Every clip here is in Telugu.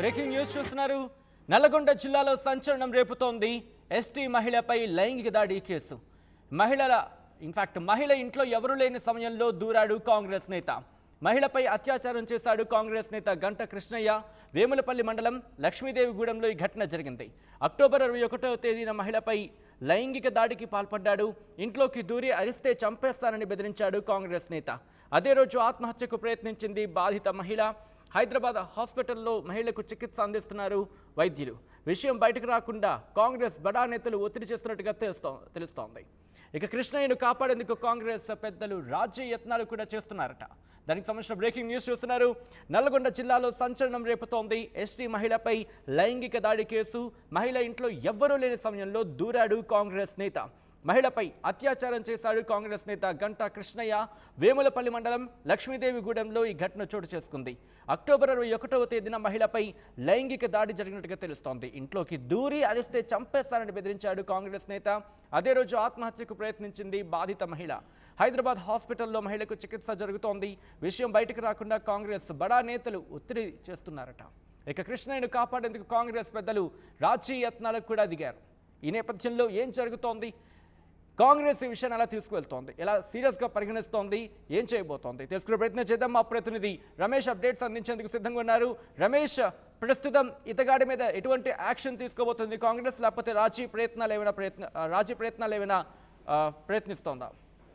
బ్రేకింగ్ న్యూస్ చూస్తున్నారు నల్లగొండ జిల్లాలో సంచలనం రేపుతోంది ఎస్టీ మహిళపై లైంగిక దాడి కేసు మహిళల ఇన్ఫాక్ట్ మహిళ ఇంట్లో ఎవరూ లేని సమయంలో దూరాడు కాంగ్రెస్ నేత మహిళపై అత్యాచారం చేశాడు కాంగ్రెస్ నేత గంట కృష్ణయ్య వేములపల్లి మండలం లక్ష్మీదేవిగూడెంలో ఈ ఘటన జరిగింది అక్టోబర్ ఇరవై ఒకటవ తేదీన మహిళపై లైంగిక దాడికి పాల్పడ్డాడు ఇంట్లోకి దూరి అరిస్తే చంపేస్తానని బెదిరించాడు కాంగ్రెస్ నేత అదే రోజు ఆత్మహత్యకు ప్రయత్నించింది బాధిత మహిళ హైదరాబాద్ హాస్పిటల్లో మహిళకు చికిత్స అందిస్తున్నారు వైద్యులు విషయం బయటకు రాకుండా కాంగ్రెస్ బడా నేతలు ఒత్తిడి చేస్తున్నట్టుగా తెలుస్తో తెలుస్తోంది ఇక కృష్ణయ్యను కాపాడేందుకు కాంగ్రెస్ పెద్దలు రాజ్య యత్నాలు కూడా చేస్తున్నారట దానికి సంబంధించిన బ్రేకింగ్ న్యూస్ చూస్తున్నారు నల్గొండ జిల్లాలో సంచలనం రేపుతోంది ఎస్టీ మహిళపై లైంగిక దాడి కేసు మహిళ ఇంట్లో ఎవ్వరూ లేని సమయంలో దూరాడు కాంగ్రెస్ నేత మహిళపై అత్యాచారం చేశాడు కాంగ్రెస్ నేత గంటా కృష్ణయ్య వేములపల్లి మండలం లక్ష్మీదేవిగూడెంలో ఈ ఘటన చోటు చేసుకుంది అక్టోబర్ ఇరవై ఒకటవ తేదీన మహిళపై లైంగిక దాడి జరిగినట్టుగా తెలుస్తోంది ఇంట్లోకి దూరి అరిస్తే చంపేస్తానని బెదిరించాడు కాంగ్రెస్ నేత అదే రోజు ఆత్మహత్యకు ప్రయత్నించింది బాధిత మహిళ హైదరాబాద్ హాస్పిటల్లో మహిళకు చికిత్స జరుగుతోంది విషయం బయటకు రాకుండా కాంగ్రెస్ బడా నేతలు ఒత్తిడి చేస్తున్నారట ఇక కృష్ణయ్యను కాపాడేందుకు కాంగ్రెస్ పెద్దలు రాజీ యత్నాలకు కూడా దిగారు ఈ నేపథ్యంలో ఏం జరుగుతోంది కాంగ్రెస్ ఈ విషయాన్ని ఎలా తీసుకువెళ్తోంది ఎలా సీరియస్గా పరిగణిస్తోంది ఏం చేయబోతోంది తెలుసుకునే ప్రయత్నం చేద్దాం మా ప్రతినిధి రమేష్ అప్డేట్స్ అందించేందుకు సిద్ధంగా ఉన్నారు రమేష్ ప్రస్తుతం ఇతగాడి మీద ఎటువంటి యాక్షన్ తీసుకోబోతుంది కాంగ్రెస్ లేకపోతే రాజీ ప్రయత్నాలు ఏమైనా ప్రయత్న ఆ, రాజీ ప్రయత్నాలు ఏమైనా ఆ, ప్రయత్నిస్తోందా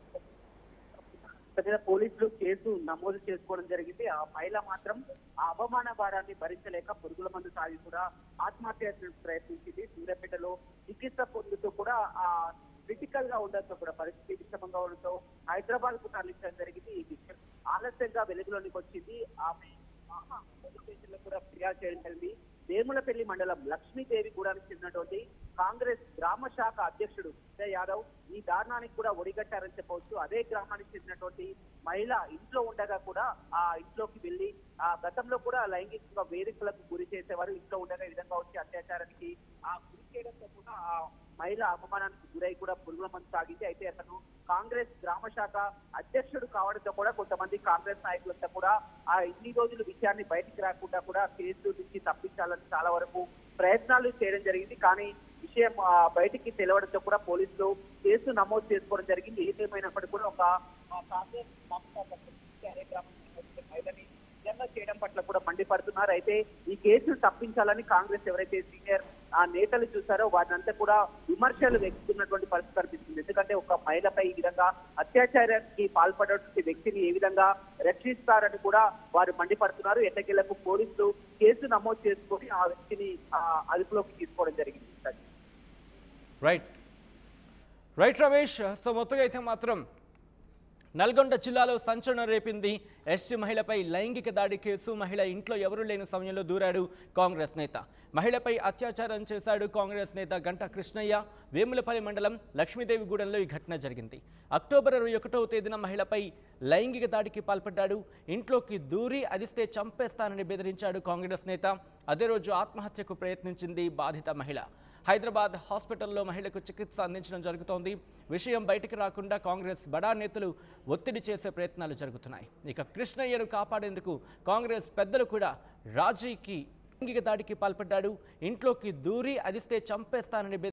పెద్ద పోలీసులు కేసు నమోదు చేసుకోవడం జరిగింది ఆ మహిళ మాత్రం ఆ అవమాన భారాన్ని భరించలేక పురుగుల మందు తాగి కూడా ఆత్మహత్య ప్రయత్నించింది సూర్యాపేటలో చికిత్స పొందుతూ కూడా ఆ క్రిటికల్ గా ఉండడంతో కూడా పరిస్థితి విషమంగా ఉండడంతో హైదరాబాద్ కు తరలించడం జరిగింది ఈ విషయం ఆలస్యంగా వెలుగులోనికి వచ్చింది ఆమె ఆహా, పోలీస్ స్టేషన్ లో కూడా ఫిర్యాదు చేయడం జరిగింది వేములపల్లి మండలం లక్ష్మీదేవి గూడానికి చెందినటువంటి కాంగ్రెస్ గ్రామ శాఖ అధ్యక్షుడు విజయ్ యాదవ్ ఈ దారుణానికి కూడా ఒడిగట్టారని చెప్పవచ్చు అదే గ్రామానికి చెందినటువంటి మహిళ ఇంట్లో ఉండగా కూడా ఆ ఇంట్లోకి వెళ్లి ఆ గతంలో కూడా లైంగిక వేదికలకు గురి చేసేవారు ఇంట్లో ఉండగా ఈ విధంగా వచ్చి అత్యాచారానికి ఆ గురి చేయడంతో కూడా ఆ మహిళ అవమానానికి గురై కూడా పురుగుల మందు సాగింది అయితే అతను కాంగ్రెస్ గ్రామ శాఖ అధ్యక్షుడు కావడంతో కూడా కొంతమంది కాంగ్రెస్ నాయకులంతా కూడా ఆ ఇన్ని రోజులు విషయాన్ని బయటికి రాకుండా కూడా కేసు నుంచి తప్పించాలని చాలా వరకు ప్రయత్నాలు చేయడం జరిగింది కానీ విషయం ఆ, బయటికి తెలవడంతో కూడా పోలీసులు కేసు నమోదు చేసుకోవడం జరిగింది ఏదేమైనప్పటికీ కూడా ఒక ఆ, కాంగ్రెస్ సంస్థ అదే గ్రామానికి వచ్చిన మహిళని విధంగా చేయడం పట్ల కూడా మండిపడుతున్నారు అయితే ఈ కేసును తప్పించాలని కాంగ్రెస్ ఎవరైతే సీనియర్ ఆ నేతలు చూసారో వాటినంతా కూడా విమర్శలు వ్యక్తున్నటువంటి పరిస్థితి కనిపిస్తుంది ఎందుకంటే ఒక మహిళపై ఈ విధంగా అత్యాచారానికి పాల్పడేటువంటి వ్యక్తిని ఏ విధంగా రక్షిస్తారని కూడా వారు మండిపడుతున్నారు ఎట్టకేలకు పోలీసులు కేసు నమోదు చేసుకొని ఆ వ్యక్తిని ఆ, అదుపులోకి తీసుకోవడం జరిగింది రైట్ రైట్ రమేష్ సో మొత్తంగా అయితే మాత్రం నల్గొండ జిల్లాలో సంచలనం రేపింది ఎస్టీ మహిళపై లైంగిక దాడి కేసు మహిళ ఇంట్లో ఎవరూ లేని సమయంలో దూరాడు కాంగ్రెస్ నేత మహిళపై అత్యాచారం చేశాడు కాంగ్రెస్ నేత గంట కృష్ణయ్య వేములపల్లి మండలం లక్ష్మీదేవిగూడెంలో ఈ ఘటన జరిగింది అక్టోబర్ ఇరవై ఒకటవ తేదీన మహిళపై లైంగిక దాడికి పాల్పడ్డాడు ఇంట్లోకి దూరి అదిస్తే చంపేస్తానని బెదిరించాడు కాంగ్రెస్ నేత అదే రోజు ఆత్మహత్యకు ప్రయత్నించింది బాధిత మహిళ హైదరాబాద్ హాస్పిటల్లో మహిళకు చికిత్స అందించడం జరుగుతోంది విషయం బయటికి రాకుండా కాంగ్రెస్ బడా నేతలు ఒత్తిడి చేసే ప్రయత్నాలు జరుగుతున్నాయి ఇక కృష్ణయ్యను కాపాడేందుకు కాంగ్రెస్ పెద్దలు కూడా రాజీకి లైంగిక దాడికి పాల్పడ్డాడు ఇంట్లోకి దూరి అదిస్తే చంపేస్తానని బెదిరి-